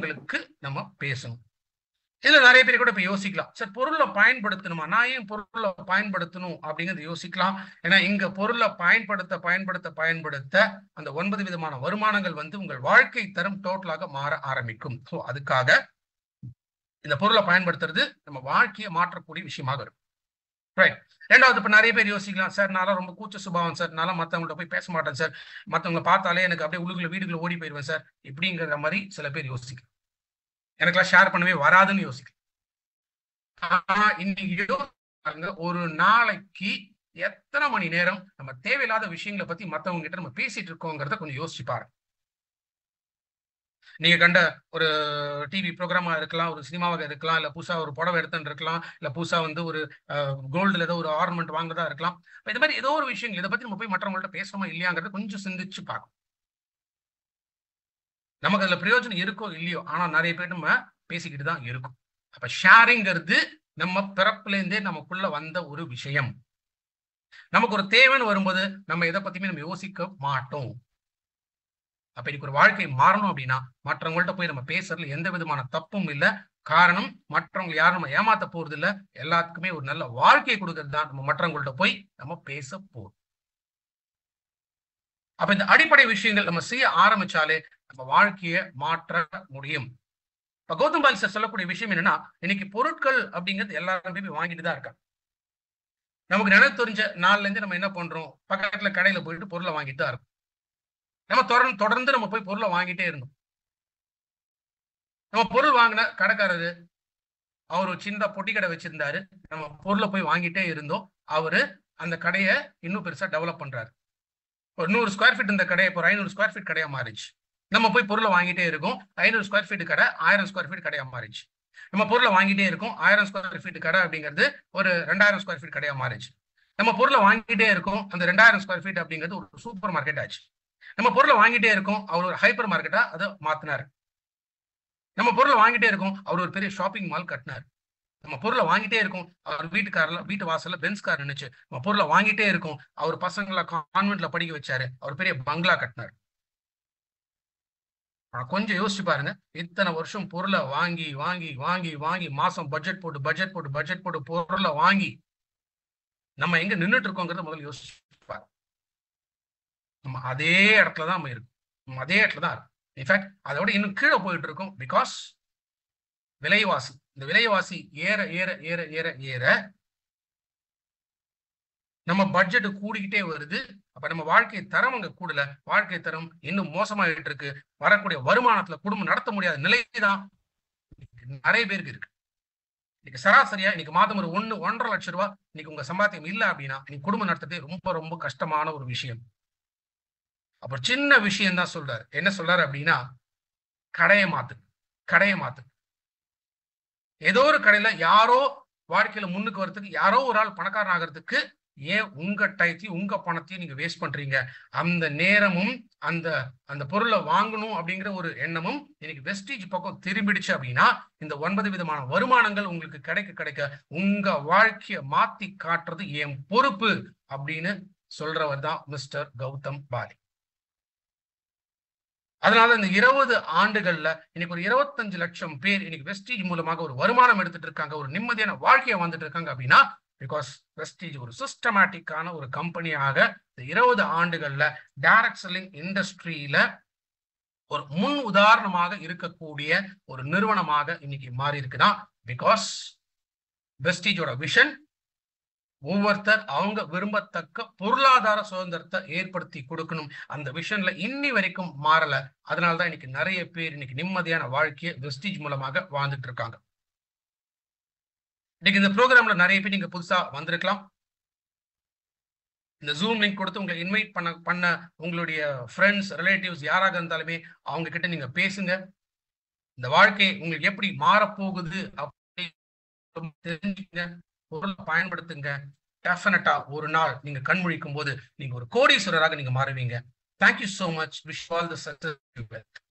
மற்றவங்களுக்கு நம்ம பேசணும் இதுல நிறைய பேர் கூட இப்ப யோசிக்கலாம் சார் பொருளை பயன்படுத்தணுமா நான் ஏன் பொருளை பயன்படுத்தணும் அப்படிங்கறது யோசிக்கலாம் ஏன்னா இங்க பொருளை பயன்படுத்த பயன்படுத்த பயன்படுத்த அந்த ஒன்பது விதமான வருமானங்கள் வந்து உங்கள் வாழ்க்கை தரம் டோட்டலாக மாற ஆரம்பிக்கும் ஸோ அதுக்காக இந்த பொருளை பயன்படுத்துறது நம்ம வாழ்க்கையை மாற்றக்கூடிய விஷயமாக இருக்கும் ரைட் ரெண்டாவது இப்ப நிறைய பேர் யோசிக்கலாம் சார் நான் ரொம்ப கூச்ச சுபாவம் சார் நான் மத்தவங்கள்ட்ட போய் பேச மாட்டேன் சார் மத்தவங்களை பார்த்தாலே எனக்கு அப்படியே உள்ளுக்குள்ள வீடுக்குள்ள ஓடி போயிடுவேன் சார் இப்படிங்கிற மாதிரி சில பேர் யோசிக்கலாம் எனக்கெல்லாம் ஷேர் பண்ணவே வராதுன்னு யோசிக்கலாம் ஆனா இன்னைக்கு யோசிப்பாங்க, ஒரு நாளைக்கு எத்தனை மணி நேரம் நம்ம தேவையில்லாத விஷயங்களை பத்தி மத்தவங்க கிட்ட நம்ம பேசிட்டு இருக்கோங்கிறத கொஞ்சம் யோசிச்சு பாருங்க நீங்க கண்ட ஒரு டிவி ப்ரோக்ராமா இருக்கலாம் ஒரு சினிமாவாக இருக்கலாம் இல்ல புதுசா ஒரு புடவை எடுத்துன்னு இருக்கலாம் இல்ல புதுசா வந்து ஒரு கோல்டுல ஏதோ ஒரு ஆர்னமெண்ட் வாங்குறதா இருக்கலாம் இப்ப இது மாதிரி ஏதோ ஒரு விஷயங்கள் இதை பத்தி நம்ம போய் மற்றவங்கள்ட்ட பேசணுமா இல்லையாங்கிறத கொஞ்சம் சிந்திச்சு பார்க்கணும் நமக்கு அதுல பிரயோஜனம் இருக்கோ இல்லையோ ஆனா நிறைய பேர் நம்ம பேசிக்கிட்டு தான் இருக்கும் அப்ப ஷேரிங்கிறது நம்ம பிறப்புல இருந்தே நமக்குள்ள வந்த ஒரு விஷயம் நமக்கு ஒரு தேவைன்னு வரும்போது நம்ம எதை பத்தியுமே நம்ம யோசிக்க மாட்டோம் அப்ப இன்னைக்கு ஒரு வாழ்க்கை மாறணும் அப்படின்னா மற்றவங்கள்ட்ட போய் நம்ம பேசுறதுல எந்த விதமான தப்பும் இல்லை காரணம் மற்றவங்க யாரும் நம்ம ஏமாத்த போறது இல்ல எல்லாத்துக்குமே ஒரு நல்ல வாழ்க்கையை கொடுக்கறது தான் நம்ம மற்றவங்கள்ட்ட போய் நம்ம பேச போறோம் அப்ப இந்த அடிப்படை விஷயங்கள் நம்ம செய்ய ஆரம்பிச்சாலே நம்ம வாழ்க்கையை மாற்ற முடியும் இப்ப கௌதம் பால் சார் சொல்லக்கூடிய விஷயம் என்னன்னா இன்னைக்கு பொருட்கள் அப்படிங்கிறது எல்லாருமே போய் வாங்கிட்டு தான் இருக்காங்க நமக்கு நினைவு தெரிஞ்ச நாள்ல இருந்து நம்ம என்ன பண்றோம் பக்கத்துல கடையில போயிட்டு பொருளை வாங்கிட்டு தான் இருக்கோம் நம்ம தொடர்ந்து தொடர்ந்து நம்ம போய் பொருளை வாங்கிட்டே இருந்தோம் நம்ம பொருள் வாங்கின கடைக்காரரு அவர் ஒரு சின்ன பொட்டி கடை வச்சிருந்தாரு நம்ம பொருளை போய் வாங்கிட்டே இருந்தோம் அவரு அந்த கடையை இன்னும் பெருசா டெவலப் பண்றாரு ஒரு நூறு ஸ்கொயர் ஃபீட் இந்த கடையை இப்போ ஒரு ஐநூறு ஸ்கொயர் ஃபீட் கடையா மாறிச்சு நம்ம போய் பொருளை வாங்கிட்டே இருக்கோம் ஐநூறு ஸ்கொயர் ஃபீட் கடை ஆயிரம் ஸ்கொயர் ஃபீட் கடையா மாறிச்சு நம்ம பொருளை வாங்கிட்டே இருக்கோம் ஆயிரம் ஸ்கொயர் ஃபீட் கடை அப்படிங்கிறது ஒரு ரெண்டாயிரம் ஸ்கொயர் ஃபீட் கடையா மாறிச்சு நம்ம பொருளை வாங்கிட்டே இருக்கோம் அந்த ரெண்டாயிரம் ஸ்கொயர் ஃபீட் அப்படிங்கிறது ஒரு சூப்பர் மார்க்கெட் ஆச்சு நம்ம பொருளை வாங்கிட்டே இருக்கோம் அவர் ஒரு ஹைப்பர் மார்க்கெட்டா அதை மாத்தினாரு நம்ம பொருளை வாங்கிட்டே இருக்கோம் அவர் ஒரு பெரிய ஷாப்பிங் மால் கட்டினார் நம்ம பொருளை வாங்கிட்டே இருக்கோம் அவர் வீட்டுக்காரல வீட்டு வாசல்ல பென்ஸ் கார் நின்னுச்சு நம்ம பொருளை வாங்கிட்டே இருக்கோம் அவர் பசங்களை கான்வென்ட்ல படிக்க வச்சாரு அவர் பெரிய பங்களா கட்டினார் ஆனா கொஞ்சம் யோசிச்சு பாருங்க இத்தனை வருஷம் பொருளை வாங்கி வாங்கி வாங்கி வாங்கி மாசம் பட்ஜெட் போட்டு பட்ஜெட் போட்டு பட்ஜெட் போட்டு பொருளை வாங்கி நம்ம எங்க நின்றுட்டு இருக்கோங்கிறத முதல்ல யோசிச்சு பாருங்க நம்ம அதே இடத்துல தான் நம்ம இருக்கோம் நம்ம அதே இடத்துல தான் இருக்கும் இன்ஃபேக்ட் அதை விட இன்னும் கீழே போயிட்டு இருக்கோம் பிகாஸ் விலைவாசி இந்த விலைவாசி ஏற ஏற ஏற ஏற ஏற நம்ம பட்ஜெட் கூடிக்கிட்டே வருது அப்ப நம்ம வாழ்க்கை தரம் அங்க கூடல வாழ்க்கை தரம் இன்னும் மோசமாயிட்டு இருக்கு வரக்கூடிய வருமானத்துல குடும்பம் நடத்த முடியாத நிலைதான் நிறைய பேருக்கு இருக்கு இன்னைக்கு சராசரியா இன்னைக்கு மாதம் ஒரு ஒண்ணு ஒன்றரை லட்சம் ரூபாய் இன்னைக்கு உங்க சம்பாத்தியம் இல்ல அப்படின்னா இன்னைக்கு குடும்பம் நடத்துறதே ரொம்ப ரொம்ப கஷ்டமான ஒரு விஷயம் அப்ப சின்ன விஷயம் தான் சொல்றாரு என்ன சொல்றாரு அப்படின்னா கடையை மாத்து கடையை மாத்து ஏதோ ஒரு கடையில யாரோ வாழ்க்கையில முன்னுக்கு வர்றதுக்கு யாரோ ஒரு ஆள் பணக்காரன் ஆகிறதுக்கு ஏன் உங்க டயத்தையும் உங்க பணத்தையும் நீங்க வேஸ்ட் பண்றீங்க அந்த நேரமும் அந்த அந்த பொருளை வாங்கணும் அப்படிங்கிற ஒரு எண்ணமும் இன்னைக்கு வெஸ்டீஜ் பக்கம் திரும்பிடுச்சு அப்படின்னா இந்த ஒன்பது விதமான வருமானங்கள் உங்களுக்கு கிடைக்க கிடைக்க உங்க வாழ்க்கைய மாத்தி காட்டுறது என் பொறுப்பு அப்படின்னு சொல்றவர் தான் மிஸ்டர் கௌதம் பாலி அதனால இந்த இருபது ஆண்டுகள்ல இன்னைக்கு ஒரு இருபத்தஞ்சு லட்சம் பேர் இன்னைக்கு வெஸ்டீஜ் மூலமாக ஒரு வருமானம் எடுத்துட்டு இருக்காங்க ஒரு நிம்மதியான வாழ்க்கையை வந்துட்டு இருக்காங்க அப்படின்னா பிகாஸ் வெஸ்டீஜ் ஒரு சிஸ்டமேட்டிக்கான ஒரு கம்பெனியாக இந்த இருபது ஆண்டுகள்ல டைரக்ட் செல்லிங் இண்டஸ்ட்ரியில ஒரு முன் உதாரணமாக இருக்கக்கூடிய ஒரு நிறுவனமாக இன்னைக்கு மாறி இருக்குதான் பிகாஸ் வெஸ்டீஜோட விஷன் ஒவ்வொருத்தர் அவங்க விரும்பத்தக்க பொருளாதார சுதந்திரத்தை ஏற்படுத்தி கொடுக்கணும் அந்த விஷன்ல இன்னி வரைக்கும் மாறல அதனாலதான் இன்னைக்கு நிறைய பேர் இன்னைக்கு நிம்மதியான வாழ்க்கையை வெஸ்டீஜ் மூலமாக வாழ்ந்துட்டு இருக்காங்க இன்னைக்கு இந்த ப்ரோக்ராம்ல நிறைய பேர் நீங்க புதுசா வந்திருக்கலாம் இந்த ஜூம் லிங்க் கொடுத்து உங்களை இன்வைட் பண்ண பண்ண உங்களுடைய ஃப்ரெண்ட்ஸ் ரிலேட்டிவ்ஸ் யாராக இருந்தாலுமே அவங்க கிட்ட நீங்க பேசுங்க இந்த வாழ்க்கை உங்களுக்கு எப்படி மாறப்போகுது அப்படி தெரிஞ்சுங்க பொருளை பயன்படுத்துங்க டெஃபினட்டா ஒரு நாள் நீங்க கண்முழிக்கும் போது நீங்க ஒரு கோடீஸ்வரராக நீங்க மாறுவீங்க thank you so much wish all the success